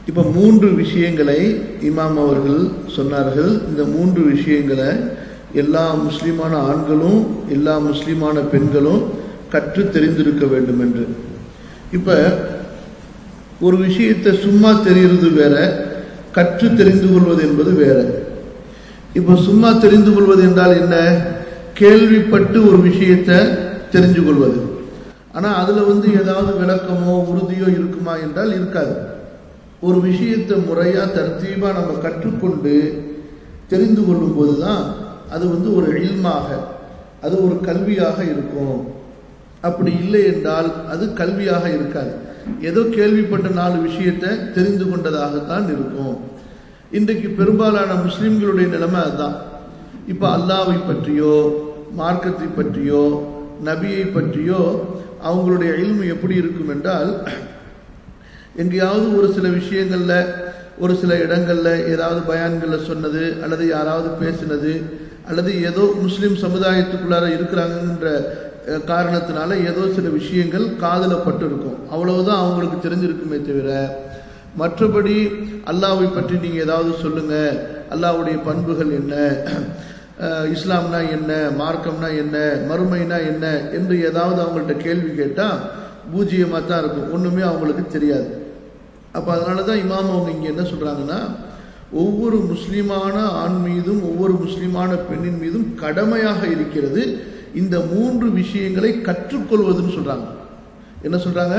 இப்போ மூன்று விஷயங்களை இமாம் அவர்கள் சொன்னார்கள் இந்த மூன்று விஷயங்களை எல்லா முஸ்லிமான ஆண்களும் எல்லா முஸ்லிமான பெண்களும் கற்று தெரிந்திருக்க வேண்டும் என்று இப்ப ஒரு விஷயத்தை சும்மா தெரிகிறது வேற கற்று தெரிந்து கொள்வது என்பது வேற இப்ப சும்மா தெரிந்து கொள்வது என்றால் என்ன கேள்விப்பட்டு ஒரு விஷயத்தை தெரிஞ்சு கொள்வது ஆனா அதுல வந்து ஏதாவது விளக்கமோ உறுதியோ இருக்குமா என்றால் இருக்காது ஒரு விஷயத்தை முறையா தர்த்தீபா நம்ம கற்றுக்கொண்டு தெரிந்து கொள்ளும் போதுதான் அது வந்து ஒரு இல்மாக அது ஒரு கல்வியாக இருக்கும் அப்படி இல்லை என்றால் அது கல்வியாக இருக்காது ஏதோ கேள்விப்பட்ட நாலு விஷயத்தை தெரிந்து கொண்டதாகத்தான் இருக்கும் இன்றைக்கு பெரும்பாலான முஸ்லிம்களுடைய நிலைமை அதுதான் இப்ப அல்லாவை பற்றியோ மார்க்கத்தை பற்றியோ நபியை பற்றியோ அவங்களுடைய இல்மு எப்படி இருக்கும் என்றால் எங்கேயாவது ஒரு சில விஷயங்கள்ல ஒரு சில இடங்கள்ல ஏதாவது பயான்கள்ல சொன்னது அல்லது யாராவது பேசினது அல்லது ஏதோ முஸ்லிம் சமுதாயத்துக்குள்ளார இருக்கிறாங்கன்ற அஹ், காரணத்தினால ஏதோ சில விஷயங்கள் காதல பட்டிருக்கும் அவ்வளவுதான் அவங்களுக்கு தெரிஞ்சிருக்குமே தவிர மற்றபடி அல்லாவை பற்றி நீங்க ஏதாவது சொல்லுங்க அல்லாவுடைய பண்புகள் என்ன அஹ், இஸ்லாம்னா என்ன மார்க்கம்னா என்ன மறுமைனா என்ன என்று ஏதாவது அவங்கள்ட்ட கேள்வி கேட்டா பூஜ்ஜியமா தான் இருக்கும் ஒண்ணுமே அவங்களுக்கு தெரியாது அப்ப அதனால தான் இமாம் அவங்க இங்க என்ன சொல்றாங்கன்னா ஒவ்வொரு முஸ்லிமான ஆண் மீதும் ஒவ்வொரு முஸ்லிமான பெண்ணின் மீதும் கடமையாக இருக்கிறது இந்த மூன்று விஷயங்களை கற்றுக்கொள்வதுன்னு சொல்றாங்க என்ன சொல்றாங்க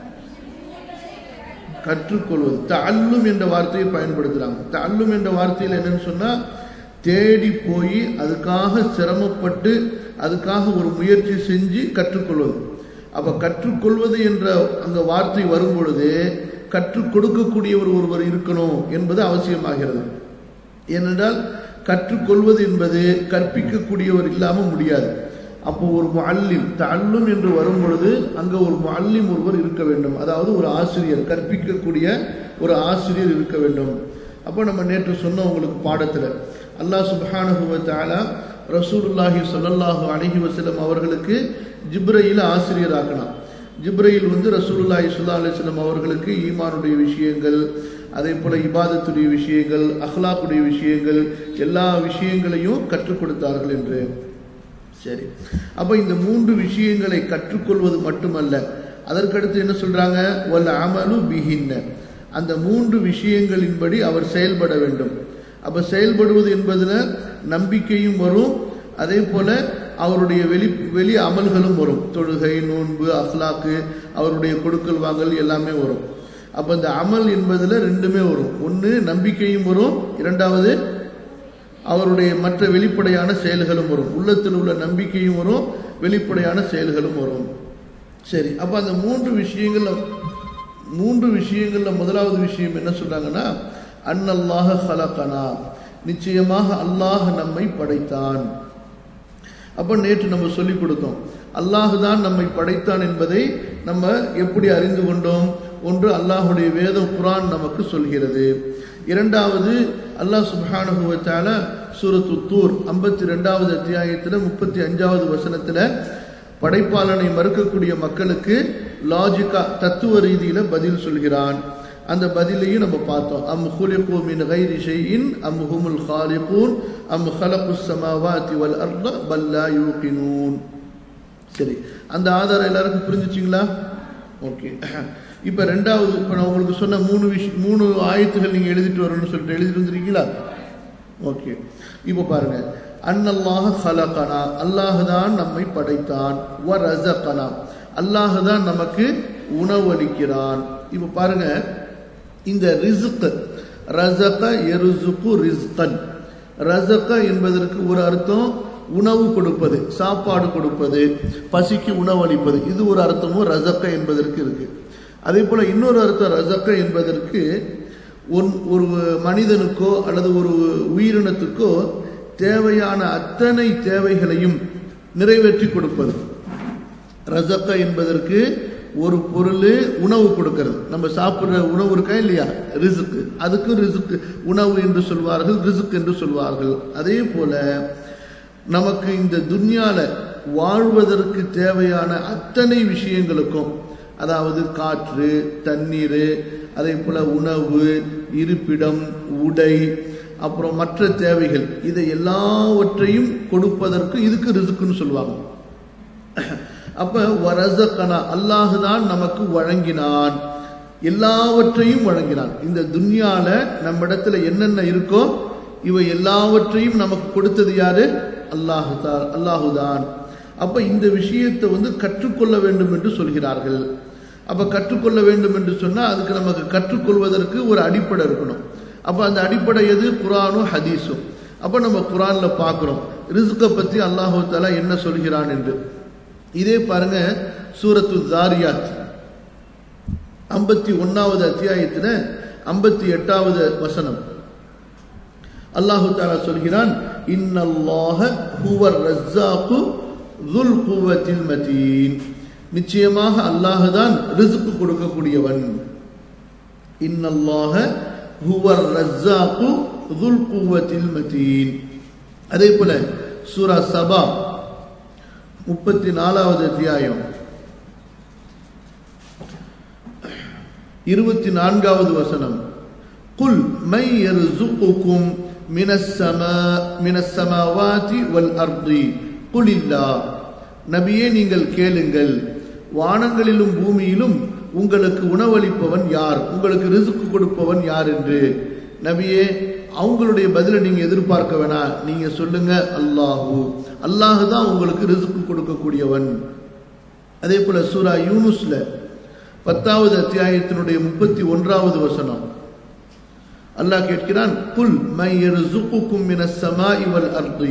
கற்றுக்கொள்வது தல்லும் என்ற வார்த்தையை பயன்படுத்துறாங்க தல்லும் என்ற வார்த்தையில் என்னன்னு சொன்னா தேடி போய் அதுக்காக சிரமப்பட்டு அதுக்காக ஒரு முயற்சி செஞ்சு கற்றுக்கொள்வது அப்ப கற்றுக்கொள்வது என்ற அந்த வார்த்தை வரும் பொழுது கற்றுக் கொடுக்கக்கூடியவர் ஒருவர் இருக்கணும் என்பது அவசியமாகிறது ஏனென்றால் கற்றுக்கொள்வது என்பது கற்பிக்கக்கூடியவர் இல்லாமல் முடியாது அப்போ ஒரு முஅல்லிம் தல்லும் என்று வரும் பொழுது அங்க ஒரு முஅல்லிம் ஒருவர் இருக்க வேண்டும் அதாவது ஒரு ஆசிரியர் கற்பிக்கக்கூடிய ஒரு ஆசிரியர் இருக்க வேண்டும் அப்போ நம்ம நேற்று சொன்னோம் உங்களுக்கு பாடத்துல அல்லாஹ் சுப்ஹானஹு வ தஆலா ரசூலுல்லாஹி ஸல்லல்லாஹு அலைஹி வஸல்லம் அவர்களுக்கு ஜிப்ரையில் ஆசிரியர் ஆக்கினான் ஜிப்ரையில் வந்து ரசூலுல்லாஹி ஸல்லல்லாஹு அலைஹி வஸல்லம் அவர்களுக்கு ஈமானுடைய விஷயங்கள் அதே போல இபாதத்துடைய விஷயங்கள் அஹ்லாக்குடைய விஷயங்கள் எல்லா விஷயங்களையும் கற்றுக் கொடுத்தார்கள் என்று சரி அப்ப இந்த மூன்று விஷயங்களை கற்றுக்கொள்வது மட்டுமல்ல அதற்கடுத்து என்ன சொல்றாங்க வல் அமலு பிஹின்ன அந்த மூன்று விஷயங்களின்படி அவர் செயல்பட வேண்டும் அப்ப செயல்படுவது என்பதுல நம்பிக்கையும் வரும் அதே போல அவருடைய வெளி வெளி அமல்களும் வரும் தொழுகை நோன்பு அஹ்லாக்கு அவருடைய கொடுக்கல் வாங்கல் எல்லாமே வரும் அப்ப இந்த அமல் என்பதுல ரெண்டுமே வரும் ஒன்று நம்பிக்கையும் வரும் இரண்டாவது அவருடைய மற்ற வெளிப்படையான செயல்களும் வரும் உள்ளத்தில் உள்ள நம்பிக்கையும் வரும் வெளிப்படையான செயல்களும் வரும் சரி அப்ப அந்த மூன்று விஷயங்கள்ல மூன்று விஷயங்கள்ல முதலாவது விஷயம் என்ன சொல்றாங்கன்னா அன்னல்லாஹ ஹலகனா நிச்சயமாக அல்லாஹ் நம்மை படைத்தான் அப்ப நேற்று நம்ம சொல்லி கொடுத்தோம் அல்லாஹ் தான் நம்மை படைத்தான் என்பதை நம்ம எப்படி அறிந்து கொண்டோம் ஒன்று அல்லாஹுடைய வேதம் குரான் நமக்கு சொல்கிறது இரண்டாவது அல்லாஹ் சுப்ஹானஹு வ தஆலா சூரத்து தூர் ஐம்பத்தி ரெண்டாவது அத்தியாயத்தில் முப்பத்தி அஞ்சாவது வசனத்தில் படைப்பாளனை மறுக்கக்கூடிய மக்களுக்கு லாஜிக்கா தத்துவ ரீதியில பதில் சொல்கிறான் அந்த பதிலையும் நம்ம பார்த்தோம் அம் ஹுலிகு மின் கைரி ஷைஇன் அம் ஹுமுல் ஹாலிகூன் அம் ஹலகுஸ் ஸமாவாதி வல் அர்த பல் லா யூகினூன் சரி அந்த ஆதாரம் எல்லாருக்கும் புரிஞ்சுச்சிங்களா ஓகே இப்போ ரெண்டாவது இப்போ நான் உங்களுக்கு சொன்ன மூணு விஷயம் மூணு ஆயத்துகள் நீங்கள் எழுதிட்டு வரணும்னு சொல்லிட்டு எழுதிட்டு வந்துருக்கீங்களா ஓகே இப்போ பாருங்க அன்னல்லாஹ ஹலகனா அல்லாஹ் தான் நம்மை படைத்தான் வ ரஸகனா அல்லாஹ் தான் நமக்கு உணவளிக்கிறான் இப்போ பாருங்க இந்த ரிஸ்க் ரஸக எருசுக்கு ரிஸ்கன் ரஸக என்பதற்கு ஒரு அர்த்தம் உணவு கொடுப்பது சாப்பாடு கொடுப்பது பசிக்கு உணவளிப்பது இது ஒரு அர்த்தமும் ரஸக்க என்பதற்கு இருக்கு அதே போல இன்னொரு அர்த்தம் ரஸக்க என்பதற்கு ஒன் ஒரு மனிதனுக்கோ அல்லது ஒரு உயிரினத்துக்கோ தேவையான அத்தனை தேவைகளையும் நிறைவேற்றி கொடுப்பது ரசக்க என்பதற்கு ஒரு பொருள் உணவு கொடுக்கிறது நம்ம சாப்பிட்ற உணவு இருக்கா இல்லையா ரிசுக்கு அதுக்கு ரிசுக்கு உணவு என்று சொல்வார்கள் ரிசுக் என்று சொல்வார்கள் அதே போல நமக்கு இந்த துன்யால வாழ்வதற்கு தேவையான அத்தனை விஷயங்களுக்கும் அதாவது காற்று தண்ணீர் அதே போல உணவு இருப்பிடம் உடை அப்புறம் மற்ற தேவைகள் இதை எல்லாவற்றையும் கொடுப்பதற்கு இதுக்கு ரிசுக்குன்னு சொல்லுவாங்க அப்ப வரசக்கனா அல்லாஹுதான் நமக்கு வழங்கினான் எல்லாவற்றையும் வழங்கினான் இந்த துன்யால நம்ம இடத்துல என்னென்ன இருக்கோ இவை எல்லாவற்றையும் நமக்கு கொடுத்தது யாரு அல்லாஹுதான் அல்லாஹுதான் அப்ப இந்த விஷயத்தை வந்து கற்றுக்கொள்ள வேண்டும் என்று சொல்கிறார்கள் அப்ப கற்றுக்கொள்ள வேண்டும் என்று சொன்னா அதுக்கு நமக்கு கற்றுக்கொள்வதற்கு ஒரு அடிப்படை இருக்கணும் அப்ப அந்த அடிப்படை எது குரானும் ஹதீஸும் அப்ப நம்ம குரான்ல பார்க்கிறோம் ரிஸ்கை பத்தி அல்லாஹு தாலா என்ன சொல்கிறான் என்று இதே பாருங்க சூரத்து ஜாரியாத் ஐம்பத்தி ஒன்னாவது அத்தியாயத்துல ஐம்பத்தி எட்டாவது வசனம் அல்லாஹு தாலா சொல்கிறான் இன்னல்லாஹ ஹுவர் ரஸ்ஸாக்கு துல் குவத்தில் மதீன் நிச்சயமாக அல்லாஹுதான் ரிசுக்கு கொடுக்கக்கூடியவன் இன்னல்லாஹ ஹுவர் ரஸ்ஸாக்கு துல் குவத்தில் மதீன் அதே போல சூரா சபா முப்பத்தி நாலாவது அத்தியாயம் இருபத்தி நான்காவது வசனம் குல் மை யர்சுகுக்கும் மினஸ்ஸமா மினஸ்ஸமாவாதி வல் அர்தி குலில்லா நபியே நீங்கள் கேளுங்கள் வானங்களிலும் பூமியிலும் உங்களுக்கு உணவளிப்பவன் யார் உங்களுக்கு ரிசுக்கு கொடுப்பவன் யார் என்று நபியே அவங்களுடைய பதிலை நீங்க எதிர்பார்க்க வேணாம் நீங்க சொல்லுங்க அல்லாஹு அல்லாஹு தான் உங்களுக்கு ரிசுக்கு கொடுக்கக்கூடியவன் அதே போல சூரா யூனுஸ்ல பத்தாவது அத்தியாயத்தினுடைய முப்பத்தி ஒன்றாவது வசனம் அல்லாஹ் கேட்கிறான் குல் மை யர்சுகுக்கும் மினஸ் ஸமாஇ வல் அர்தி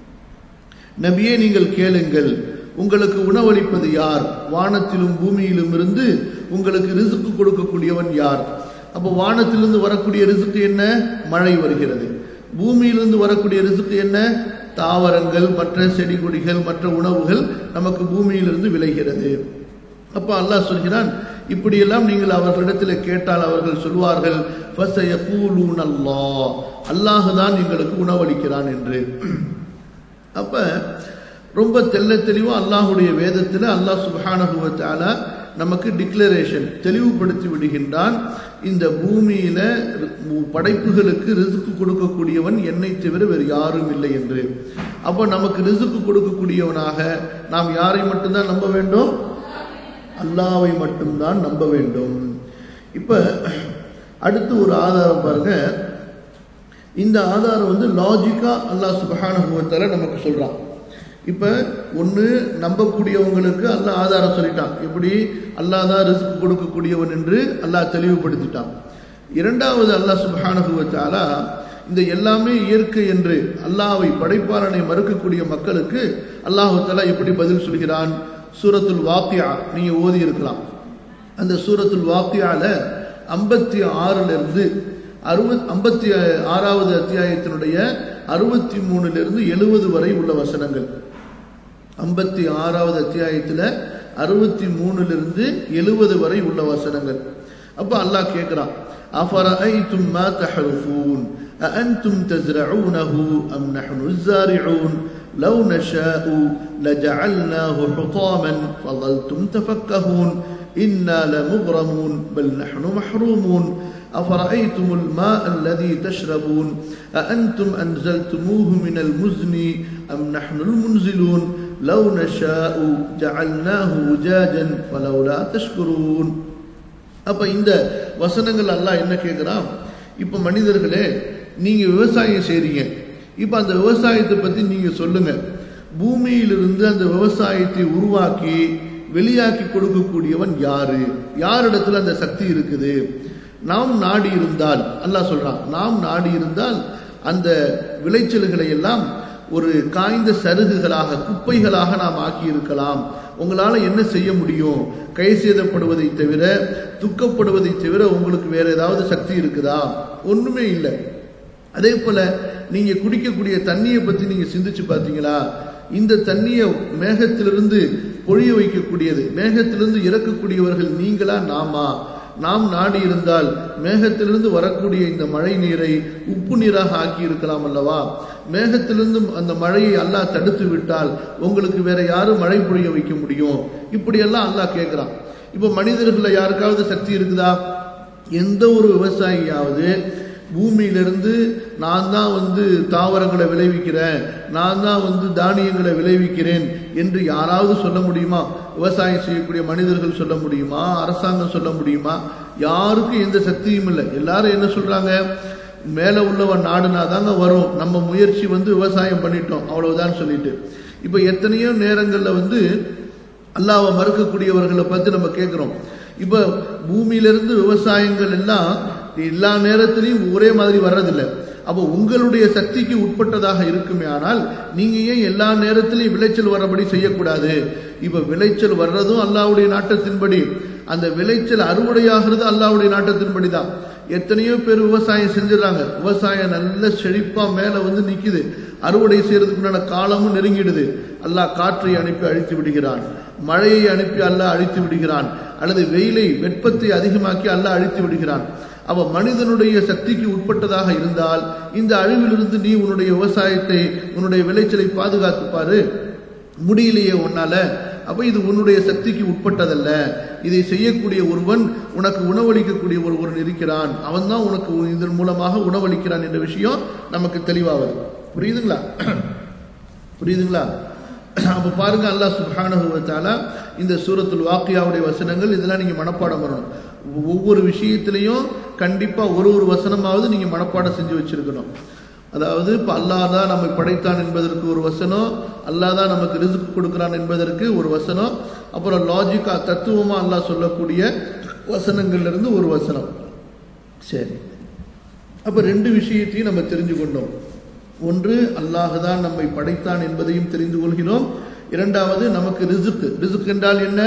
நபியே நீங்கள் கேளுங்கள் உங்களுக்கு உணவளிப்பது யார் வானத்திலும் பூமியிலும் இருந்து உங்களுக்கு ரிசுக்கு கொடுக்கக்கூடியவன் யார் அப்போ வானத்திலிருந்து வரக்கூடிய ரிசுக்கு என்ன மழை வருகிறது பூமியிலிருந்து வரக்கூடிய ரிசுக்கு என்ன தாவரங்கள் மற்ற செடி கொடிகள் மற்ற உணவுகள் நமக்கு பூமியிலிருந்து விளைகிறது அப்ப அல்லாஹ் சொல்கிறான் இப்படியெல்லாம் நீங்கள் அவர்களிடத்தில் கேட்டால் அவர்கள் சொல்வார்கள் அல்லாஹ் அல்லாஹுதான் எங்களுக்கு உணவளிக்கிறான் என்று அப்ப ரொம்ப தெல்ல தெளிவா அல்லாஹுடைய வேதத்தில் அல்லாஹ் சுபஹானகுவத்தால நமக்கு டிக்ளரேஷன் தெளிவுபடுத்தி விடுகின்றான் இந்த பூமியில படைப்புகளுக்கு ரிசுக்கு கொடுக்கக்கூடியவன் என்னை தவிர வேறு யாரும் இல்லை என்று அப்போ நமக்கு ரிசுக்கு கொடுக்கக்கூடியவனாக நாம் யாரை மட்டும்தான் நம்ப வேண்டும் அல்லாவை மட்டும்தான் நம்ப வேண்டும் இப்ப அடுத்து ஒரு ஆதாரம் பாருங்க இந்த ஆதாரம் வந்து லாஜிக்கா அல்லாஹ் சுபஹானுபவத்தால நமக்கு சொல்றான் இப்ப ஒன்று நம்பக்கூடியவங்களுக்கு அல்லாஹ் ஆதாரம் சொல்லிட்டான் எப்படி அல்லாஹ் தான் ரிஸ்க் கொடுக்கக்கூடியவன் என்று அல்லாஹ் தெளிவுபடுத்திட்டான் இரண்டாவது அல்லாஹ் சுபஹானுபவத்தாலா இந்த எல்லாமே இயற்கை என்று அல்லாவை படைப்பாளனை மறுக்கக்கூடிய மக்களுக்கு அல்லாஹு தாலா எப்படி பதில் சொல்கிறான் சூரத்துல் வாக்கியா நீங்க ஓதி இருக்கலாம் அந்த சூரத்துல் வாக்கியால ஐம்பத்தி ஆறுல இருந்து அறுபத் ஐம்பத்தி ஆறாவது அத்தியாயத்தினுடைய அறுபத்தி மூணுல இருந்து எழுபது வரை உள்ள வசனங்கள் ஐம்பத்தி ஆறாவது அத்தியாயத்துல அறுபத்தி மூணுல இருந்து எழுபது வரை உள்ள வசனங்கள் அப்ப அல்லாஹ் கேட்கிறான் أفرأيتم ما تحرثون أأنتم تزرعونه أم نحن الزارعون لو نشاء لجعلناه حطاما فظلتم تفكهون إنا لمغرمون بل نحن محرومون أفرأيتم الماء الذي تشربون أأنتم أنزلتموه من المزن أم نحن المنزلون لو نشاء جعلناه وجاجا فلولا تشكرون அப்ப இந்த வசனங்கள் எல்லாம் என்ன கேட்கிறான் இப்ப மனிதர்களே நீங்க விவசாயம் செய்றீங்க இப்ப அந்த விவசாயத்தை பத்தி நீங்க சொல்லுங்க பூமியிலிருந்து அந்த விவசாயத்தை உருவாக்கி வெளியாக்கி கொடுக்கக்கூடியவன் யாரு யாரிடத்துல அந்த சக்தி இருக்குது நாம் நாடி இருந்தால் அல்லாஹ் சொல்றான் நாம் நாடி இருந்தால் அந்த விளைச்சல்களை எல்லாம் ஒரு காய்ந்த சருகுகளாக குப்பைகளாக நாம் ஆக்கி இருக்கலாம் உங்களால என்ன செய்ய முடியும் கை சேதப்படுவதை தவிர துக்கப்படுவதை தவிர உங்களுக்கு வேற ஏதாவது சக்தி இருக்குதா ஒண்ணுமே இல்லை அதே போல நீங்க குடிக்கக்கூடிய தண்ணியை பத்தி நீங்க சிந்திச்சு பார்த்தீங்களா இந்த தண்ணியை மேகத்திலிருந்து பொழிய வைக்கக்கூடியது மேகத்திலிருந்து இறக்கக்கூடியவர்கள் நீங்களா நாமா நாம் நாடி இருந்தால் மேகத்திலிருந்து வரக்கூடிய இந்த மழை நீரை உப்பு நீராக ஆக்கி இருக்கலாம் அல்லவா மேகத்திலிருந்து அந்த மழையை அல்லாஹ் தடுத்து விட்டால் உங்களுக்கு வேற யாரும் மழை பொழிய வைக்க முடியும் இப்படியெல்லாம் அல்லாஹ் கேட்கிறான் இப்போ மனிதர்கள யாருக்காவது சக்தி இருக்குதா எந்த ஒரு விவசாயியாவது பூமியிலிருந்து நான் தான் வந்து தாவரங்களை விளைவிக்கிறேன் நான் தான் வந்து தானியங்களை விளைவிக்கிறேன் என்று யாராவது சொல்ல முடியுமா விவசாயம் செய்யக்கூடிய மனிதர்கள் சொல்ல முடியுமா அரசாங்கம் சொல்ல முடியுமா யாருக்கும் எந்த சக்தியும் இல்லை எல்லாரும் என்ன சொல்றாங்க மேலே உள்ளவன் நாடுனா தாங்க வரும் நம்ம முயற்சி வந்து விவசாயம் பண்ணிட்டோம் அவ்வளவுதான் சொல்லிட்டு இப்போ எத்தனையோ நேரங்களில் வந்து அல்லாவை மறுக்கக்கூடியவர்களை பார்த்து நம்ம கேட்குறோம் இப்போ பூமியிலிருந்து விவசாயங்கள் எல்லாம் எல்லா நேரத்திலையும் ஒரே மாதிரி வர்றதில்லை அப்போ உங்களுடைய சக்திக்கு உட்பட்டதாக இருக்குமே ஆனால் நீங்க ஏன் எல்லா நேரத்திலையும் விளைச்சல் வர்றபடி செய்யக்கூடாது இப்ப விளைச்சல் வர்றதும் அல்லாவுடைய நாட்டத்தின்படி அந்த விளைச்சல் அறுவடையாகிறது அல்லாவுடைய நாட்டத்தின்படி தான் எத்தனையோ பேர் விவசாயம் செஞ்சிடறாங்க விவசாயம் நல்ல செழிப்பா மேல வந்து நிக்குது அறுவடை செய்யறதுக்குண்டான காலமும் நெருங்கிடுது அல்லாஹ் காற்றை அனுப்பி அழித்து விடுகிறான் மழையை அனுப்பி அல்லாஹ் அழித்து விடுகிறான் அல்லது வெயிலை வெப்பத்தை அதிகமாக்கி அல்லாஹ் அழித்து விடுகிறான் அவ மனிதனுடைய சக்திக்கு உட்பட்டதாக இருந்தால் இந்த அழிவிலிருந்து நீ உன்னுடைய விவசாயத்தை உன்னுடைய விளைச்சலை பாதுகாத்து பாரு முடியலையே உன்னால அப்ப இது உன்னுடைய சக்திக்கு உட்பட்டதல்ல இதை செய்யக்கூடிய ஒருவன் உனக்கு உணவளிக்கக்கூடிய ஒருவன் இருக்கிறான் அவன் தான் உனக்கு இதன் மூலமாக உணவளிக்கிறான் என்ற விஷயம் நமக்கு தெளிவாகுது புரியுதுங்களா புரியுதுங்களா அப்ப பாருங்க அல்லாஹ் சுப்ஹானஹு வ தஆலா இந்த சூரத்துல் வாக்கியாவுடைய வசனங்கள் இதெல்லாம் நீங்க மனப்பாடம் பண்ணணும் ஒவ்வொரு விஷயத்திலையும் கண்டிப்பா ஒரு ஒரு வசனமாவது நீங்க மனப்பாடம் செஞ்சு வச்சிருக்கணும் அதாவது இப்போ அல்லாஹ் தான் நம்மை படைத்தான் என்பதற்கு ஒரு வசனம் அல்லாஹ் தான் நமக்கு ரிஸ்க் கொடுக்கிறான் என்பதற்கு ஒரு வசனம் அப்புறம் லாஜிக்கா தத்துவமா அல்லாஹ் சொல்லக்கூடிய வசனங்கள்ல இருந்து ஒரு வசனம் சரி அப்ப ரெண்டு விஷயத்தையும் நம்ம தெரிஞ்சு கொண்டோம் ஒன்று அல்லாஹ் தான் நம்மை படைத்தான் என்பதையும் தெரிந்து கொள்கிறோம் இரண்டாவது நமக்கு ரிசுக் ரிசுக் என்றால் என்ன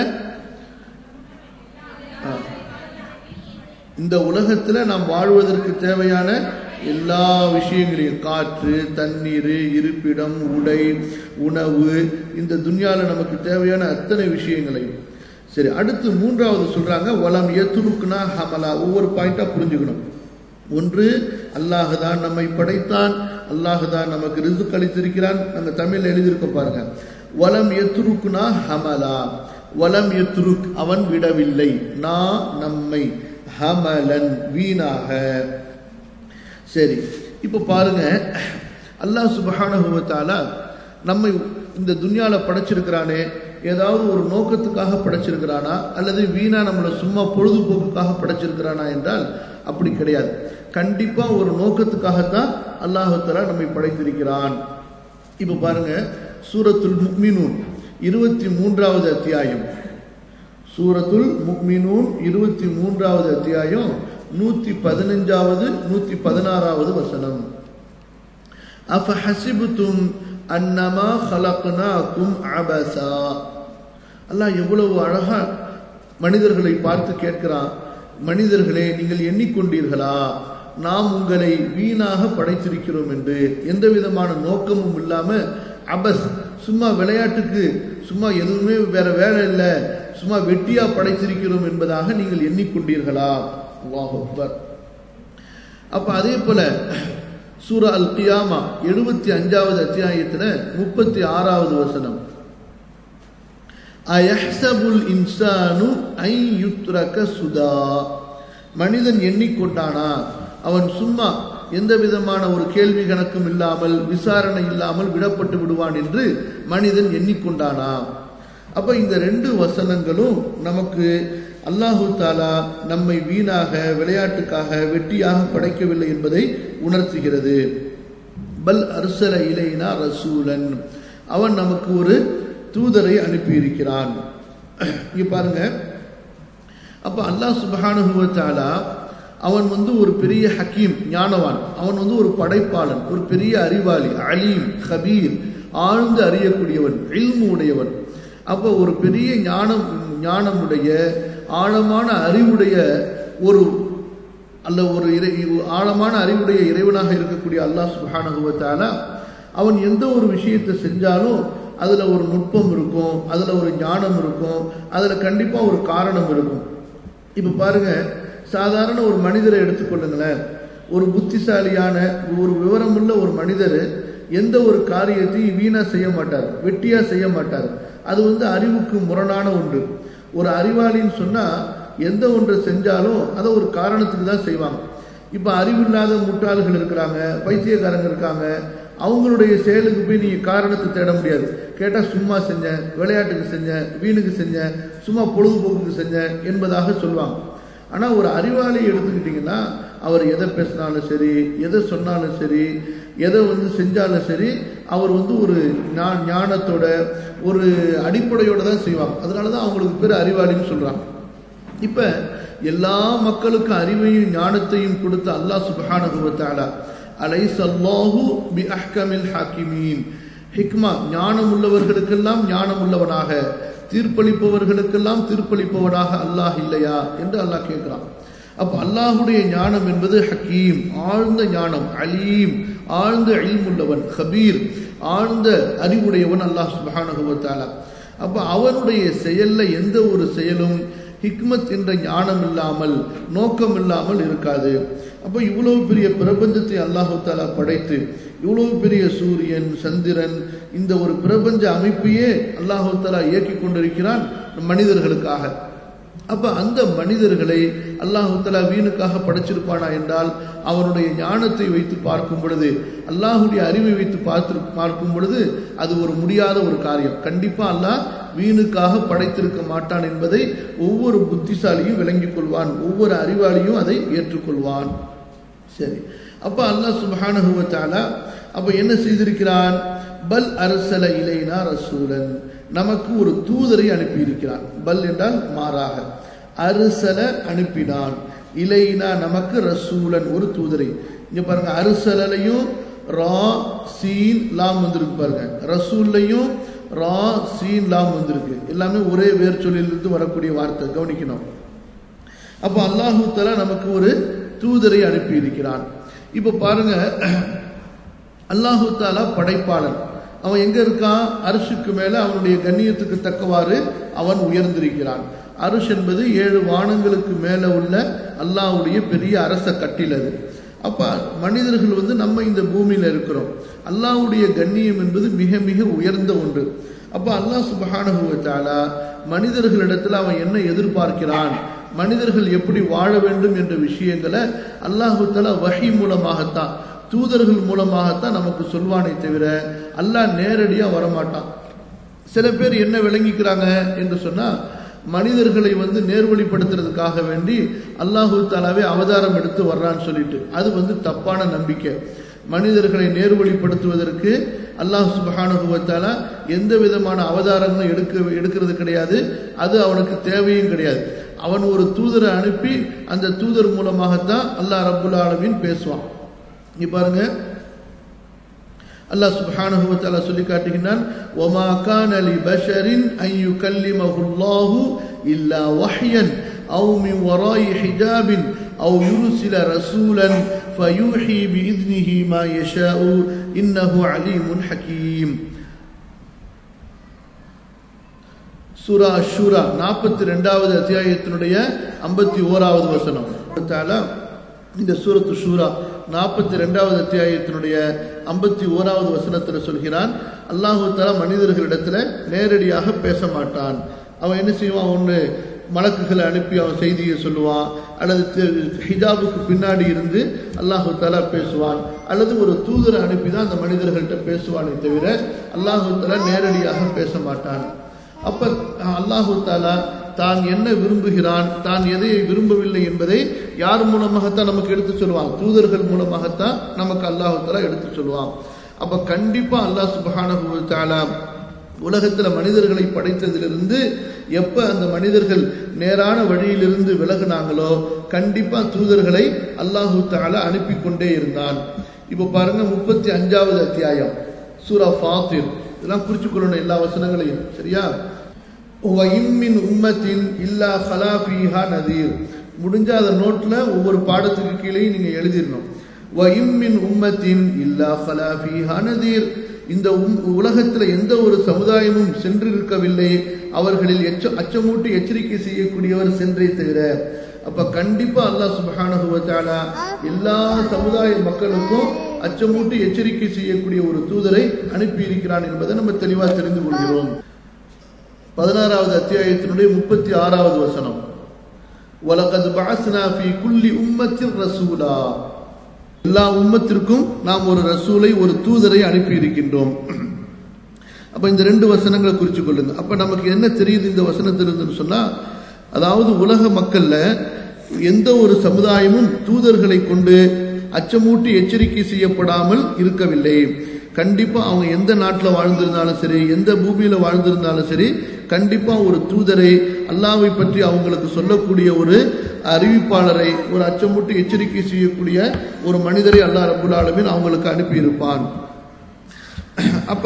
ஆ. இந்த உலகத்துல நாம் வாழ்வதற்கு தேவையான எல்லா விஷயங்களையும் காற்று தண்ணீர் இருப்பிடம் உடை உணவு இந்த துன்யால நமக்கு தேவையான அத்தனை விஷயங்களையும் சரி அடுத்து மூன்றாவது சொல்றாங்க வலம் எத்துருக்குனா ஹமலா ஒவ்வொரு பாயிண்டா புரிஞ்சுக்கணும் ஒன்று அல்லாஹ் தான் நம்மை படைத்தான் அல்லாஹ் தான் நமக்கு ரிசுக் அளித்திருக்கிறான் நம்ம தமிழ்ல எழுதியிருக்கோம் பாருங்க வலம் எத்துருக்குனா ஹமலா வலம் எத்துருக் அவன் விடவில்லை நான் நம்மை ஹமலன் வீணாக சரி இப்போ பாருங்க அல்லாஹ் சுபஹானஹு வ தஆலா நம்மை இந்த துன்யால படைச்சிருக்கிறானே ஏதாவது ஒரு நோக்கத்துக்காக படைச்சிருக்கிறானா அல்லது வீணா நம்மளை சும்மா பொழுதுபோக்குக்காக படைச்சிருக்கிறானா என்றால் அப்படி கிடையாது கண்டிப்பா ஒரு நோக்கத்துக்காகத்தான் அல்லாஹு தஆலா நம்மை படைத்திருக்கிறான் இப்போ பாருங்க சூரத்துல் முக்மினூன் இருபத்தி மூன்றாவது அத்தியாயம் சூரத்துல் முக்மினூன் இருபத்தி மூன்றாவது அத்தியாயம் நூத்தி பதினஞ்சாவது நூத்தி பதினாறாவது வசனம் அஃபஹசிபுத்தும் அன்னமா ஹலக்னாக்கும் அபசா அல்லாஹ் எவ்வளவு அழகா மனிதர்களை பார்த்து கேட்கிறான் மனிதர்களே நீங்கள் எண்ணிக்கொண்டீர்களா நாம் உங்களை வீணாக படைத்திருக்கிறோம் என்று எந்த விதமான நோக்கமும் இல்லாம அபஸ் சும்மா விளையாட்டுக்கு சும்மா எதுவுமே வேற வேலை இல்லை சும்மா வெட்டியா படைத்திருக்கிறோம் என்பதாக நீங்கள் எண்ணிக்கொண்டீர்களா அல்லாஹ் அக்பர் அப்ப அதே போல சூரா அல் கியாமா எழுபத்தி அஞ்சாவது அத்தியாயத்துல முப்பத்தி ஆறாவது வசனம் அயஹ்சபுல் இன்சானு ஐ யுத்ரக சுதா மனிதன் எண்ணிக்கொண்டானா அவன் சும்மா எந்த விதமான ஒரு கேள்வி கணக்கும் இல்லாமல் விசாரணை இல்லாமல் விடப்பட்டு விடுவான் என்று மனிதன் எண்ணிக்கொண்டானா அப்ப இந்த ரெண்டு வசனங்களும் நமக்கு அல்லாஹு தாலா நம்மை வீணாக விளையாட்டுக்காக வெட்டியாக படைக்கவில்லை என்பதை உணர்த்துகிறது பல் அர்சல இலைனா ரசூலன் அவன் நமக்கு ஒரு தூதரை அனுப்பியிருக்கிறான் இங்க பாருங்க அப்ப அல்லாஹ் சுபஹானுஹு தாலா அவன் வந்து ஒரு பெரிய ஹக்கீம் ஞானவான் அவன் வந்து ஒரு படைப்பாளன் ஒரு பெரிய அறிவாளி அலீம் ஹபீர் ஆழ்ந்து அறியக்கூடியவன் இல்மு உடையவன் அப்போ ஒரு பெரிய ஞானம் ஞானமுடைய ஆழமான அறிவுடைய ஒரு அல்ல ஒரு இறை ஆழமான அறிவுடைய இறைவனாக இருக்கக்கூடிய அல்லாஹ் சுபானகுவத்தால அவன் எந்த ஒரு விஷயத்தை செஞ்சாலும் அதுல ஒரு நுட்பம் இருக்கும் அதுல ஒரு ஞானம் இருக்கும் அதுல கண்டிப்பா ஒரு காரணம் இருக்கும் இப்ப பாருங்க சாதாரண ஒரு மனிதரை எடுத்துக்கொள்ளுங்களேன் ஒரு புத்திசாலியான ஒரு விவரமுள்ள ஒரு மனிதர் எந்த ஒரு காரியத்தையும் வீணா செய்ய மாட்டார் வெட்டியா செய்ய மாட்டார் அது வந்து அறிவுக்கு முரணான ஒன்று ஒரு அறிவாளின்னு சொன்னா எந்த ஒன்றை செஞ்சாலும் அதை ஒரு காரணத்துக்கு தான் செய்வாங்க இப்ப அறிவில்லாத முட்டாள்கள் இருக்கிறாங்க பைத்தியக்காரங்க இருக்காங்க அவங்களுடைய செயலுக்கு போய் நீங்க காரணத்தை தேட முடியாது கேட்டா சும்மா செஞ்சேன் விளையாட்டுக்கு செஞ்சேன் வீணுக்கு செஞ்சேன் சும்மா பொழுதுபோக்குக்கு செஞ்சேன் என்பதாக சொல்லுவாங்க ஆனா ஒரு அறிவாளி எடுத்துக்கிட்டீங்கன்னா அவர் எதை பேசினாலும் சரி எதை சொன்னாலும் சரி எதை வந்து செஞ்சாலும் சரி அவர் வந்து ஒரு ஞா- ஞானத்தோட ஒரு அடிப்படையோட தான் செய்வாங்க அதனால தான் அவங்களுக்கு பேர் அறிவாளின்னு சொல்றாங்க இப்ப எல்லா மக்களுக்கும் அறிவையும் ஞானத்தையும் கொடுத்த அல்லாஹ் சுப்ஹானஹு வ தஆலா அலைஸ அல்லாஹு பி அஹ்கமில் ஹாக்கிமீன் ஹிக்மா ஞானம் உள்ளவர்களுக்கெல்லாம் ஞானம் உள்ளவனாக தீர்ப்பளிப்பவர்களுக்கெல்லாம் தீர்ப்பளிப்பவனாக அல்லாஹ் இல்லையா என்று அல்லாஹ் கேட்கிறான் அப்ப அல்லாஹுடைய ஞானம் என்பது ஹக்கீம் ஆழ்ந்த ஞானம் அலீம் ஆழ்ந்த இல்முள்ளவன் ஹபீர் ஆழ்ந்த அறிவுடையவன் அல்லாஹ் சுப்ஹானஹு வ தஆலா அப்ப அவனுடைய செயல்ல எந்த ஒரு செயலும் ஹிக்மத் என்ற ஞானம் இல்லாமல் நோக்கம் இல்லாமல் இருக்காது அப்ப இவ்வளவு பெரிய பிரபஞ்சத்தை அல்லாஹு தாலா படைத்து இவ்வளவு பெரிய சூரியன் சந்திரன் இந்த ஒரு பிரபஞ்ச அமைப்பையே அல்லாஹு தாலா இயக்கி கொண்டிருக்கிறான் மனிதர்களுக்காக அப்ப அந்த மனிதர்களை அல்லாஹு தலா வீணுக்காக படைச்சிருப்பானா என்றால் அவனுடைய ஞானத்தை வைத்து பார்க்கும் பொழுது அல்லாஹுடைய அறிவை வைத்து பார்த்து பார்க்கும் பொழுது அது ஒரு முடியாத ஒரு காரியம் கண்டிப்பா அல்லாஹ் வீணுக்காக படைத்திருக்க மாட்டான் என்பதை ஒவ்வொரு புத்திசாலியும் விளங்கிக் கொள்வான் ஒவ்வொரு அறிவாளியும் அதை ஏற்றுக்கொள்வான் சரி அப்ப அல்லாஹ் சுப்ஹானஹு வ தஆலா அப்ப என்ன செய்திருக்கிறான் பல் அரசல இலைனா ரசூலன் நமக்கு ஒரு தூதரை அனுப்பியிருக்கிறான் பல் என்றால் மாறாக அரிசல அனுப்பினான் இலைனா நமக்கு ரசூலன் ஒரு தூதரை இங்க பாருங்க அரிசலையும் ரா சீன் லாம் வந்திருக்கு பாருங்க ரசூல்லையும் ரா சீன் லாம் வந்திருக்கு எல்லாமே ஒரே வேர் சொல்லிலிருந்து வரக்கூடிய வார்த்தை கவனிக்கணும் அப்ப அல்லாஹு தஆலா நமக்கு ஒரு தூதரை அனுப்பி இருக்கிறான் இப்ப பாருங்க அல்லாஹு தாலா படைப்பாளன் அவன் எங்க இருக்கான் அரிசுக்கு மேல அவனுடைய கண்ணியத்துக்கு தக்கவாறு அவன் உயர்ந்திருக்கிறான் அரிஷ் என்பது ஏழு வானங்களுக்கு மேல உள்ள அல்லாஹ்வுடைய பெரிய அரச கட்டில் அது அப்ப மனிதர்கள் வந்து நம்ம இந்த பூமியில இருக்கிறோம் அல்லாஹ்வுடைய கண்ணியம் என்பது மிக மிக உயர்ந்த ஒன்று அப்ப அல்லாஹ் சுப்ஹானஹு வ தஆலா மனிதர்களிடத்தில் அவன் என்ன எதிர்பார்க்கிறான் மனிதர்கள் எப்படி வாழ வேண்டும் என்ற விஷயங்களை அல்லாஹு தஆலா வஹி மூலமாகத்தான் தூதர்கள் மூலமாகத்தான் நமக்கு சொல்வானே தவிர அல்லாஹ் நேரடியா வரமாட்டான் சில பேர் என்ன விளங்கிக்கிறாங்க என்று சொன்னா மனிதர்களை வந்து நேர்வழிப்படுத்துறதுக்காக வேண்டி அல்லாஹு தாலாவே அவதாரம் எடுத்து வர்றான்னு சொல்லிட்டு அது வந்து தப்பான நம்பிக்கை மனிதர்களை நேர்வழிப்படுத்துவதற்கு அல்லாஹ் சுப்ஹானஹு வ தஆலா எந்த விதமான அவதாரங்களும் எடுக்க எடுக்கிறது கிடையாது அது அவனுக்கு தேவையும் கிடையாது அவன் ஒரு தூதரை அனுப்பி அந்த தூதர் மூலமாகத்தான் அல்லாஹ் ரப்புல் ஆலமீன் பேசுவான் இங்க பாருங்க அல்லாஹ் சுப்ஹானஹு வ தஆலா சொல்லி காட்டுகிறான் வமா கான லி பஷரின் அன் யுகல்லிமஹு அல்லாஹு இல்லா வஹ்யன் அவு மின் வராயி ஹிஜாபின் அவு யுர்சில ரசூலன் ஃபயூஹி பிஇذنஹி மா யஷாஉ இன்னஹு அலீமுன் ஹகீம் சூரா ஷூரா நாற்பத்தி ரெண்டாவது அத்தியாயத்தினுடைய ஐம்பத்தி ஓராவது வசனம் தாலா இந்த சூரத்து ஷூரா நாற்பத்தி ரெண்டாவது அத்தியாயத்தினுடைய ஐம்பத்தி ஓராவது வசனத்தில் சொல்கிறான் அல்லாஹு தாலா மனிதர்களிடத்துல நேரடியாக பேச மாட்டான் அவன் என்ன செய்வான் ஒன்று மலக்குகளை அனுப்பி அவன் செய்தியை சொல்லுவான் அல்லது தி- ஹிஜாபுக்கு பின்னாடி இருந்து அல்லாஹு தாலா பேசுவான் அல்லது ஒரு தூதரை அனுப்பி தான் அந்த மனிதர்கள்ட்ட பேசுவானே தவிர அல்லாஹு தாலா நேரடியாக பேச மாட்டான் அப்ப அல்லாஹு தாலா தான் என்ன விரும்புகிறான் தான் எதை விரும்பவில்லை என்பதை யார் மூலமாகத்தான் நமக்கு எடுத்து சொல்லுவான் தூதர்கள் மூலமாகத்தான் நமக்கு அல்லாஹு தாலா எடுத்து சொல்லுவான் அப்ப கண்டிப்பா அல்லாஹ் சுப்ஹானஹு வ தஆலா உலகத்துல மனிதர்களை படைத்ததிலிருந்து எப்ப அந்த மனிதர்கள் நேரான வழியிலிருந்து விலகுனாங்களோ கண்டிப்பா தூதர்களை அல்லாஹு தாலா அனுப்பி கொண்டே இருந்தான் இப்ப பாருங்க முப்பத்தி அஞ்சாவது அத்தியாயம் சூரா ஃபாத்திர் இதெல்லாம் குறிச்சுக்கொள்ளணும் எல்லா வசனங்களையும் சரியா வயிம்மின் உம்மத்தின் இல்லா ஹலா ஃபீஹா நதீர் முடிஞ்ச அந்த நோட்ல ஒவ்வொரு பாடத்துக்கு கீழே நீங்க எழுதிடணும் வயிம்மின் உம்மத்தின் இல்லா ஹலா ஃபீஹா நதீர் இந்த உம்- உலகத்துல எந்த ஒரு சமுதாயமும் சென்றிருக்கவில்லை அவர்களில் எச்ச அச்சமூட்டி எச்சரிக்கை செய்யக்கூடியவர் சென்றே தவிர அப்ப கண்டிப்பா அல்லாஹ் சுப்ஹானஹு வ தஆலா எல்லா சமுதாய மக்களுக்கும் அச்சமூட்டி எச்சரிக்கை செய்யக்கூடிய ஒரு தூதரை அனுப்பி இருக்கிறான் என்பதை நம்ம தெளிவா தெரிந்து கொள்கிறோம் பதினாறாவது அத்தியாயத்தினுடைய முப்பத்தி ஆறாவது வசனம் வலகத் பஅஸ்னா ஃபீ குல்லி உம்மத்தின் ரசூலா எல்லா உம்மத்திற்கும் நாம் ஒரு ரசூலை ஒரு தூதரை அனுப்பி இருக்கின்றோம் அப்ப இந்த ரெண்டு வசனங்களை குறிச்சு கொள்ளுங்க அப்ப நமக்கு என்ன தெரியுது இந்த வசனத்திலிருந்து சொன்னா அதாவது உலக மக்கள்ல எந்த ஒரு சமுதாயமும் தூதர்களை கொண்டு அச்சமூட்டி எச்சரிக்கை செய்யப்படாமல் இருக்கவில்லை கண்டிப்பா அவங்க எந்த நாட்டில் வாழ்ந்திருந்தாலும் சரி எந்த பூமியில வாழ்ந்திருந்தாலும் சரி கண்டிப்பா ஒரு தூதரை அல்லாவை பற்றி அவங்களுக்கு சொல்லக்கூடிய ஒரு அறிவிப்பாளரை ஒரு அச்சமூட்டி எச்சரிக்கை செய்யக்கூடிய ஒரு மனிதரை அல்லா ரபுல் ஆலமின் அவங்களுக்கு அனுப்பியிருப்பான் அப்ப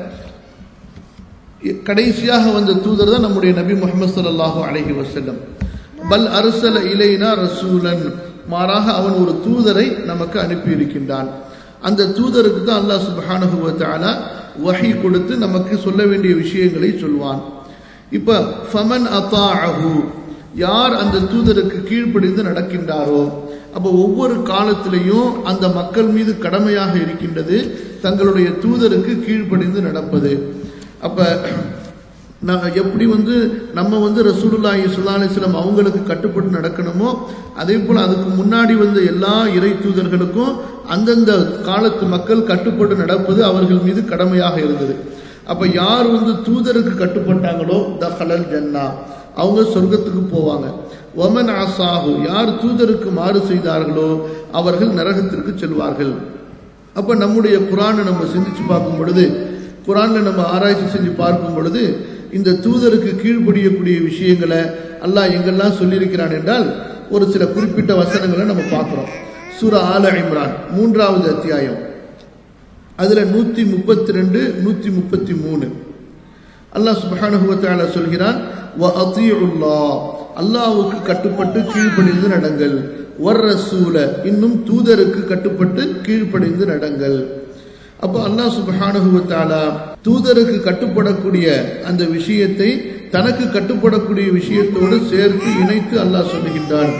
கடைசியாக வந்த தூதர் தான் நம்முடைய நபி முகமது சல்லாஹூ அலஹி வசல்லம் பல் அரசல இலைனா ரசூலன் மாறாக அவன் ஒரு தூதரை நமக்கு அனுப்பி இருக்கின்றான் அந்த தூதருக்கு தான் அல்லாஹ் சுபஹானுவத்தால வகை கொடுத்து நமக்கு சொல்ல வேண்டிய விஷயங்களை சொல்வான் இப்ப ஃபமன் அத்தாஹு யார் அந்த தூதருக்கு கீழ்ப்படிந்து நடக்கின்றாரோ அப்போ ஒவ்வொரு காலத்திலையும் அந்த மக்கள் மீது கடமையாக இருக்கின்றது தங்களுடைய தூதருக்கு கீழ்ப்படிந்து நடப்பது அப்ப நாங்கள் எப்படி வந்து நம்ம வந்து ரசூலுல்லாஹி சுல்லா அலிஸ்லாம் அவங்களுக்கு கட்டுப்பட்டு நடக்கணுமோ அதே போல் அதுக்கு முன்னாடி வந்த எல்லா இறை தூதர்களுக்கும் அந்தந்த காலத்து மக்கள் கட்டுப்பட்டு நடப்பது அவர்கள் மீது கடமையாக இருந்தது அப்ப யார் வந்து தூதருக்கு கட்டுப்பட்டாங்களோ த ஹலல் ஜன்னா அவங்க சொர்க்கத்துக்கு போவாங்க ஒமன் ஆசாஹு யார் தூதருக்கு மாறு செய்தார்களோ அவர்கள் நரகத்திற்கு செல்வார்கள் அப்ப நம்முடைய குரானை நம்ம சிந்திச்சு பார்க்கும் பொழுது குரான்ல நம்ம ஆராய்ச்சி செஞ்சு பார்க்கும் பொழுது இந்த தூதருக்கு கீழ்ப்படியக்கூடிய விஷயங்களை அல்லாஹ் எங்கெல்லாம் சொல்லியிருக்கிறான் என்றால் ஒரு சில குறிப்பிட்ட வசனங்களை நம்ம பார்க்கிறோம் சூரா ஆல இம்ரான் மூன்றாவது அத்தியாயம் அதுல நூத்தி முப்பத்தி ரெண்டு நூத்தி முப்பத்தி மூணு அல்லாஹ் சுபஹானுவத்தால சொல்கிறான் அல்லாவுக்கு கட்டுப்பட்டு கீழ்ப்படிந்து நடங்கள் வர் ரசூல இன்னும் தூதருக்கு கட்டுப்பட்டு கீழ்ப்படிந்து நடங்கள் அப்போ அல்லாஹ் சுபஹானுவத்தாலா தூதருக்கு கட்டுப்படக்கூடிய அந்த விஷயத்தை தனக்கு கட்டுப்படக்கூடிய விஷயத்தோடு சேர்த்து இணைத்து அல்லாஹ் சொல்லுகின்றான்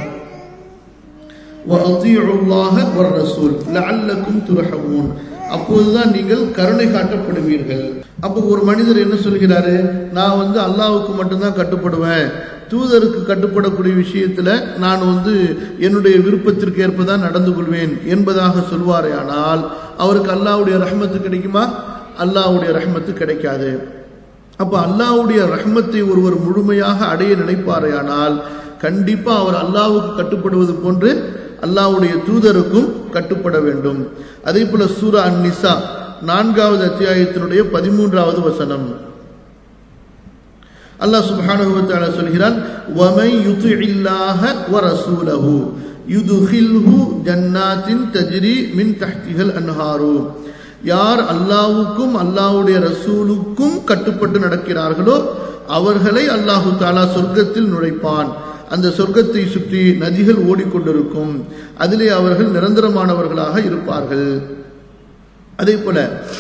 அப்போதுதான் நீங்கள் கருணை காட்டப்படுவீர்கள் அப்போ ஒரு மனிதர் என்ன சொல்கிறாரு நான் வந்து அல்லாவுக்கு மட்டும்தான் கட்டுப்படுவேன் தூதருக்கு கட்டுப்படக்கூடிய விஷயத்துல நான் வந்து என்னுடைய விருப்பத்திற்கு ஏற்பதான் நடந்து கொள்வேன் என்பதாக சொல்வாரே ஆனால் அவருக்கு அல்லாவுடைய ரஹ்மத்து கிடைக்குமா அல்லாவுடைய ரஹ்மத்து கிடைக்காது அப்ப அல்லாவுடைய ரஹ்மத்தை ஒருவர் முழுமையாக அடைய நினைப்பாரையானால் கண்டிப்பா அவர் அல்லாவுக்கு கட்டுப்படுவது போன்று அல்லாவுடைய தூதருக்கும் கட்டுப்பட வேண்டும் அதே போல சூரா அந்நிசா நான்காவது அத்தியாயத்தினுடைய பதிமூன்றாவது வசனம் அல்லாஹ் சுப்ஹானஹு வ தஆலா சொல்கிறான் வமை யுதிஇல்லாஹ வ ரசூலஹு யுதுஹில்ஹு ஜன்னாத்தின் தஜ்ரி மின் தஹ்திஹல் அன்ஹாரு யார் அல்லாஹ்வுக்கும் அல்லாஹ்வுடைய ரசூலுக்கும் கட்டுப்பட்டு நடக்கிறார்களோ அவர்களை அல்லாஹு தாலா சொர்க்கத்தில் நுழைப்பான் அந்த சொர்க்கத்தை சுற்றி நதிகள் ஓடிக்கொண்டிருக்கும் அதிலே அவர்கள் நிரந்தரமானவர்களாக இருப்பார்கள் அதே போல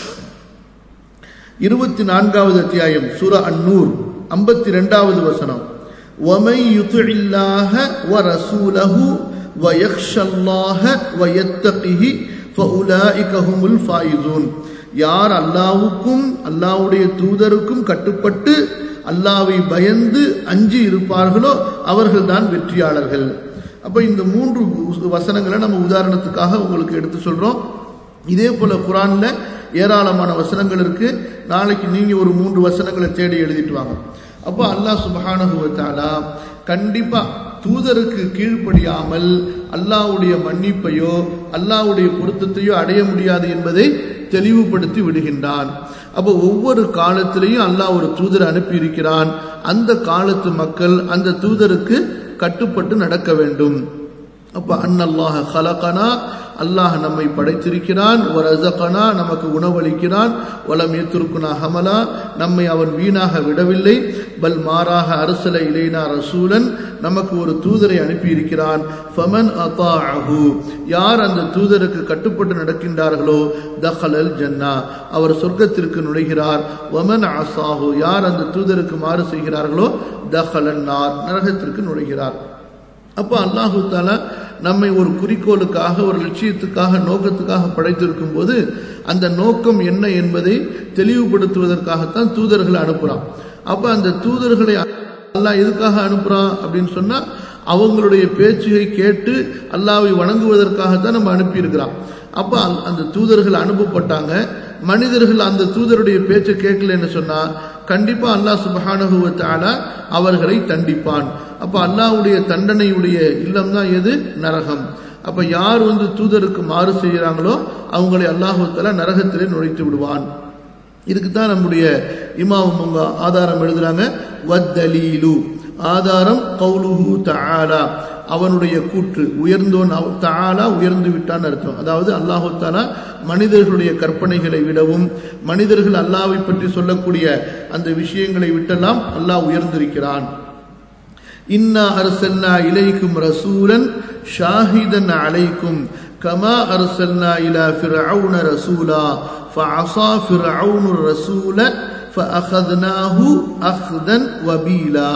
இருபத்தி நான்காவது அத்தியாயம் சூரா அன்னூர் ஐம்பத்தி ரெண்டாவது வசனம் وَمَن يُطِعِ اللَّهَ وَرَسُولَهُ وَيَخْشَ اللَّهَ وَيَتَّقِهِ فَأُولَئِكَ هُمُ الْفَائِزُونَ யார் அல்லாவுக்கும் அல்லாவுடைய தூதருக்கும் கட்டுப்பட்டு அல்லாவை பயந்து அஞ்சி இருப்பார்களோ அவர்கள் தான் வெற்றியாளர்கள் அப்ப இந்த மூன்று வசனங்களை நம்ம உதாரணத்துக்காக உங்களுக்கு எடுத்து சொல்றோம் இதே போல குரான்ல ஏராளமான வசனங்கள் இருக்கு நாளைக்கு நீங்க ஒரு மூன்று வசனங்களை தேடி எழுதிட்டு வாங்க அப்போ அல்லாஹ் சுபஹானகுவத்தாலா கண்டிப்பா தூதருக்கு கீழ்ப்படியாமல் அல்லாவுடைய மன்னிப்பையோ அல்லாவுடைய பொருத்தத்தையோ அடைய முடியாது என்பதை தெளிவுபடுத்தி விடுகின்றான் அப்போ ஒவ்வொரு காலத்திலையும் அல்லாஹ் ஒரு தூதர் அனுப்பி இருக்கிறான் அந்த காலத்து மக்கள் அந்த தூதருக்கு கட்டுப்பட்டு நடக்க வேண்டும் அப்ப அன்னல்லாஹ ஹலகனா அல்லாஹ் நம்மை படைத்திருக்கிறான் ஒரு அசகனா நமக்கு உணவளிக்கிறான் வளம் ஏத்திருக்குனா ஹமலா நம்மை அவன் வீணாக விடவில்லை பல் மாறாக அரசல இலைனா ரசூலன் நமக்கு ஒரு தூதரை அனுப்பியிருக்கிறான் ஃபமன் அத்தாஹு யார் அந்த தூதருக்கு கட்டுப்பட்டு நடக்கின்றார்களோ தஹலல் ஜன்னா அவர் சொர்க்கத்திற்கு நுழைகிறார் வமன் அசாஹு யார் அந்த தூதருக்கு மாறு செய்கிறார்களோ தஹலன் நார் நரகத்திற்கு நுழைகிறார் அப்போ அல்லாஹு தாலா நம்மை ஒரு குறிக்கோளுக்காக ஒரு லட்சியத்துக்காக நோக்கத்துக்காக படைத்திருக்கும் போது அந்த நோக்கம் என்ன என்பதை தெளிவுபடுத்துவதற்காகத்தான் தூதர்களை அனுப்புகிறான் அப்ப அந்த தூதர்களை அல்லாஹ் எதுக்காக அனுப்புறான் அப்படின்னு சொன்னா அவங்களுடைய பேச்சுகளை கேட்டு அல்லாவை வணங்குவதற்காகத்தான் நம்ம அனுப்பியிருக்கிறான் அப்ப அந்த- அந்த தூதர்கள் அனுப்பப்பட்டாங்க மனிதர்கள் அந்த தூதருடைய பேச்சை கேட்கலன்னு சொன்னா கண்டிப்பா அல்லாஹ் சுப்ஹானஹு வ தஆலா அவர்களை தண்டிப்பான் அப்ப அல்லாஹ்வுடைய தண்டனையுடைய இல்லம் தான் எது நரகம் அப்ப யார் வந்து தூதருக்கு மாறு செய்கிறாங்களோ அவங்களை அல்லாஹு தஆலா நரகத்திலே நுழைத்து விடுவான் இதுக்கு தான் நம்முடைய இமாம் அவங்க ஆதாரம் எழுதுறாங்க வத்தலீலு ஆதாரம் கௌலுஹு தஆலா அவனுடைய கூற்று உயர்ந்தோன் அவ- தஆலா உயர்ந்து விட்டான் அர்த்தம் அதாவது அல்லாஹு தஆலா மனிதர்களுடைய கற்பனைகளை விடவும் மனிதர்கள் அல்லாஹ்வை பற்றி சொல்லக்கூடிய அந்த விஷயங்களை விட்டெல்லாம் அல்லாஹ் உயர்ந்திருக்கிறான் இன்னா அர்சல்னா இலைக்கும் ரசூலன் ஷாஹிதன் அலைக்கும் கமா அர்சல்னா இலா ஃபிர்அவுன ரசூலா فعصى فرعون الرسول فأخذناه أخذا وبيلا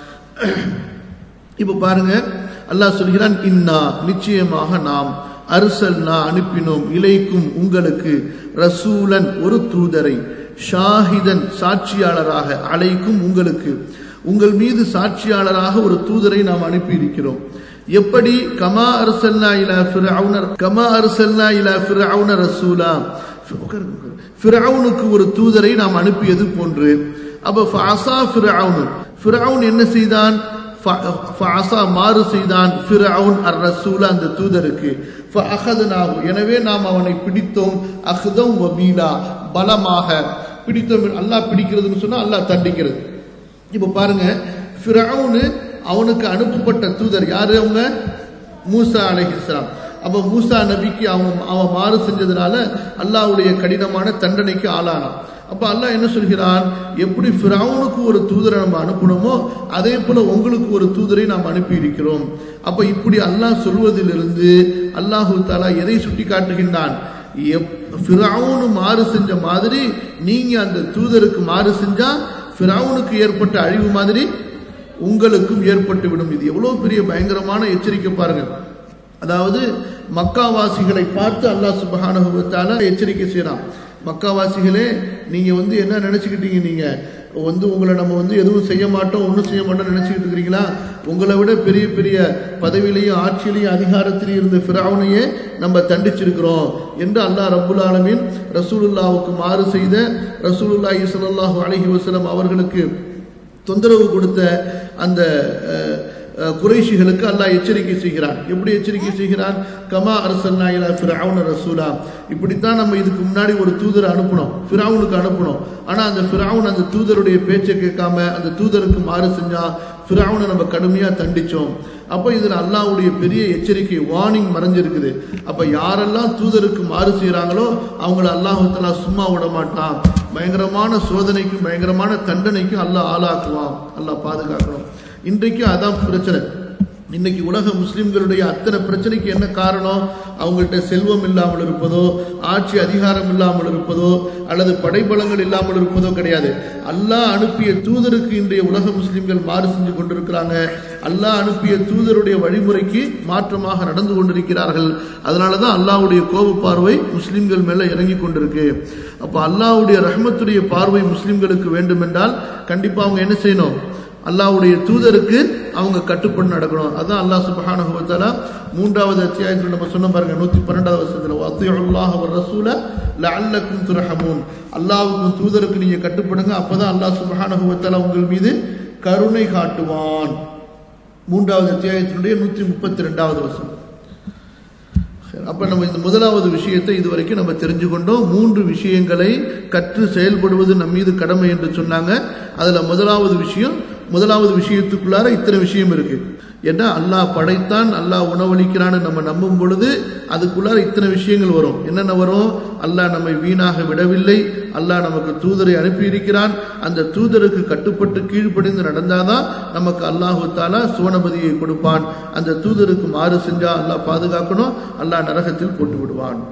இப்போ பாருங்க அல்லாஹ் சொல்கிறான் இன்னா நிச்சயமாக நாம் அர்சல்னா அனுப்பினோம் இலைக்கும் உங்களுக்கு ரசூலன் ஒரு தூதரை ஷாஹிதன் சாட்சியாளராக அலைக்கும் உங்களுக்கு உங்கள் மீது சாட்சியாளராக ஒரு தூதரை நாம் அனுப்பி இருக்கிறோம் எப்படி கமா அர்சல்னா இலா ஃபிர்அவுன கமா அர்சல்னா இலா ஃபிர்அவுன ரசூலா உட்காருங்க, உட்காருங்க. ஃபிர்அவுனுக்கு ஒரு தூதரை நாம் அனுப்பியது போன்று அப்ப ஃபஅஸா ஃபிர்அவுன் ஃபிர்அவுன் என்ன செய்தான் ஃப- ஃபஅஸா மாறு செய்தான் ஃபிர்அவுன் அர் ரசூல அந்த தூதருக்கு ஃபஅഖذனாஹு எனவே நாம் அவனை பிடித்தோம் அஹ்தம் வபீலா பலமாக பிடித்தோம் அல்லாஹ் பிடிக்கிறதுன்னு சொன்னா அல்லாஹ் தண்டிக்கிறது இப்போ பாருங்க ஃபிரௌனு அவனுக்கு அனுப்பப்பட்ட தூதர் யாரு அவங்க மூசா அலைஹிஸ்ஸலாம் அப்ப மூசா நபிக்கு அவன் அவன் மாறு செஞ்சதுனால அல்லாஹ்வுடைய கடினமான தண்டனைக்கு ஆளானான் அப்ப அல்லாஹ் என்ன சொல்கிறான் எப்படி ஃபிரௌனுக்கு ஒரு தூதரை நம்ம அனுப்பணுமோ அதே போல உங்களுக்கு ஒரு தூதரை நாம் அனுப்பி இருக்கிறோம் அப்ப இப்படி அல்லாஹ் சொல்வதிலிருந்து அல்லாஹு தாலா எதை சுட்டி காட்டுகின்றான் எப்- ஃபிரௌனு மாறு செஞ்ச மாதிரி நீங்க அந்த தூதருக்கு மாறு செஞ்சா ஃபிரௌனுக்கு ஏற்பட்ட அழிவு மாதிரி உங்களுக்கும் ஏற்பட்டு விடும் இது எவ்வளவு பெரிய பயங்கரமான எச்சரிக்கை பாருங்க அதாவது மக்காவாசிகளை பார்த்து அல்லாஹ் சுப்ஹானஹு வ தஆலா எச்சரிக்கை செய்றான் மக்காவாசிகளே நீங்க வந்து என்ன நினைச்சுக்கிட்டீங்க நீங்க வந்து உங்களை நம்ம வந்து எதுவும் செய்ய மாட்டோம் ஒன்றும் செய்ய மாட்டோம் நினைச்சுக்கிட்டு இருக்கிறீங்களா உங்களை விட பெரிய பெரிய பதவியிலையும் ஆட்சியிலையும் அதிகாரத்திலையும் இருந்த ஃபிரௌனையே நம்ம தண்டிச்சிருக்கிறோம் என்று அல்லாஹ் ரப்புல் ஆலமீன் ரசூலுல்லாவுக்கு மாறு செய்த ரசூலுல்லாஹி ஸல்லல்லாஹு அலைஹி வஸல்லம் அவர்களுக்கு தொந்தரவு கொடுத்த அந்த அஹ், அஹ், குறைஷிகளுக்கு அல்லாஹ் எச்சரிக்கை செய்கிறான் எப்படி எச்சரிக்கை செய்கிறான் கமா அரசல்லா இலா ஃபிரௌன ரசூலா இப்படித்தான் நம்ம இதுக்கு முன்னாடி ஒரு தூதரை அனுப்பணும் ஃபிரௌனுக்கு அனுப்பணும் ஆனா அந்த ஃபிரௌன் அந்த தூதருடைய பேச்சை கேட்காம அந்த தூதருக்கு மாறு செஞ்சா ஃபிரௌனை நம்ம கடுமையா தண்டிச்சோம் அப்ப இதுல அல்லாஹ்வுடைய பெரிய எச்சரிக்கை வார்னிங் மறைஞ்சிருக்குது அப்ப யாரெல்லாம் தூதருக்கு மாறு செய்றாங்களோ அவங்கள அல்லாஹு தஆலா சும்மா விட மாட்டான் பயங்கரமான சோதனைக்கும் பயங்கரமான தண்டனைக்கும் அல்லாஹ் ஆளாக்குவான் அல்லாஹ் பாதுகாக்கணும் இன்றைக்கு அதான் பிரச்சனை இன்னைக்கு உலக முஸ்லிம்களுடைய அத்தனை பிரச்சனைக்கு என்ன காரணம் அவங்கள்ட்ட செல்வம் இல்லாமல் இருப்பதோ ஆட்சி அதிகாரம் இல்லாமல் இருப்பதோ அல்லது படைபலங்கள் இல்லாமல் இருப்பதோ கிடையாது அல்லாஹ் அனுப்பிய தூதருக்கு இன்றைய உலக முஸ்லிம்கள் மாறு செஞ்சு கொண்டிருக்கிறாங்க அல்லாஹ் அனுப்பிய தூதருடைய வழிமுறைக்கு மாற்றமாக நடந்து கொண்டிருக்கிறார்கள் அதனால தான் அல்லாஹ்வுடைய கோப பார்வை முஸ்லிம்கள் மேல இறங்கி கொண்டிருக்கு அப்ப அல்லாஹ்வுடைய ரஹ்மத்துடைய பார்வை முஸ்லிம்களுக்கு வேண்டுமென்றால் கண்டிப்பா அவங்க என்ன செய்யணும் அல்லாஹ்வுடைய தூதருக்கு அவங்க கட்டுப்பட்டு நடக்கணும் அதான் அல்லாஹ் சுப்ஹானஹு வ தஆலா மூன்றாவது அத்தியாயத்தில் நம்ம சொன்ன பாருங்க 112வது வசனத்துல வத்தியுல்லாஹ வ ரசூல லஅல்லக்கும் துர்ஹமூன் அல்லாஹ்வுக்கும் தூதருக்கு நீங்க கட்டுப்படுங்க அப்பதான் அல்லாஹ் சுப்ஹானஹு வ தஆலா உங்கள் மீது கருணை காட்டுவான் மூன்றாவது அத்தியாயத்தினுடைய 132வது வசனம் சரி, அப்ப நம்ம இந்த முதலாவது விஷயத்தை இதுவரைக்கும் நம்ம தெரிஞ்சு கொண்டோம் மூன்று விஷயங்களை கற்று செயல்படுவது நம் மீது கடமை என்று சொன்னாங்க அதுல முதலாவது விஷயம் முதலாவது விஷயத்துக்குள்ளார இத்தனை விஷயம் இருக்கு ஏன்னா அல்லாஹ் படைத்தான் அல்லாஹ் உணவளிக்கிறான்னு நம்ம நம்பும் பொழுது அதுக்குள்ளார இத்தனை விஷயங்கள் வரும் என்னென்ன வரும் அல்லாஹ் நம்மை வீணாக விடவில்லை அல்லாஹ் நமக்கு தூதரை அனுப்பி இருக்கிறான் அந்த தூதருக்கு கட்டுப்பட்டு கீழ்ப்படிந்து நடந்தாதான் நமக்கு அல்லாஹு தாலா சுவனபதியை கொடுப்பான் அந்த தூதருக்கு மாறு செஞ்சா அல்லாஹ் பாதுகாக்கணும் அல்லாஹ் நரகத்தில் போட்டு விடுவான்